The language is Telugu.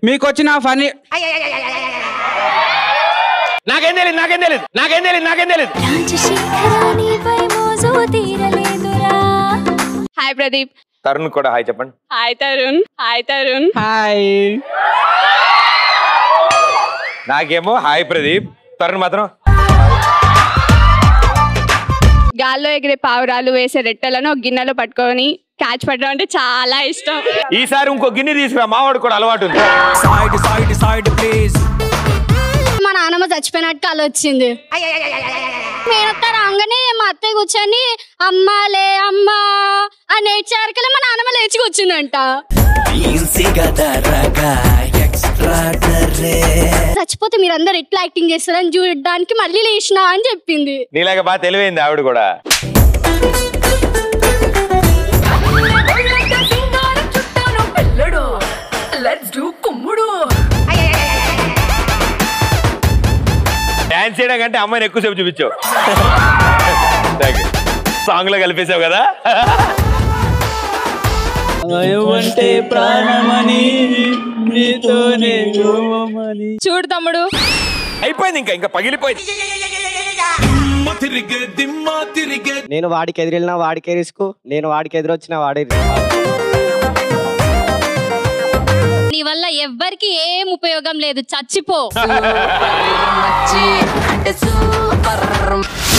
మీకు వచ్చిన ఫనీ నాకేం తెలియదు నాకేం తెలియదు నాకేం తెలియదు నాకేం తెలియదు రాజశేఖరానిపై మోజు తీరలేదురా హాయ్ ప్రదీప్ తరుణ్ కూడా హాయ్ చెప్పండి hi Tarun hi Tarun hi నాకేమో హాయ్ ప్రదీప్ తరుణ్ మాత్రం గాల్లో ఎగిరే పావురాలు వేసే రెట్టలను ఒక గిన్నెలో పట్టుకొని క్యాచ్ పట్టడం అంటే చాలా ఇష్టం ఈసారి ఇంకో గిన్నె తీసుకురా మావాడు కూడా అలవాటు ఉంది మా నాన్నమ్మ చచ్చిపోయినట్టు కళ వచ్చింది మేనత్త రాగానే మా అత్తయ్య కూర్చొని అమ్మాలే అమ్మా అని ఏడ్చారుకలే మా నాన్నమ్మ లేచి కూర్చుందంట చచ్చిపోతే మీరందరూ ఎట్లా యాక్టింగ్ చేస్తారని చూడడానికి మళ్ళీ లేచినా అని చెప్పింది నీలాగా బాగా తెలివైంది ఆవిడ కూడా డాన్స్ చేయడం కంటే అమ్మాయిని ఎక్కువసేపు చూపించావు సాంగ్ లో కలిపేసావు కదా అంటే ప్రాణమని నీతోనే యోమమని. చూడు తమ్ముడు అయిపోయింది ఇంకా ఇంకా పగిలిపోయింది నేను వాడికి ఎదిరినా వాడికే రిస్క్ నేను వాడికి ఎదురొచ్చిన వాడే నీ వల్ల ఎవ్వరికి ఏం ఉపయోగం లేదు చచ్చిపో అంటే సూపర్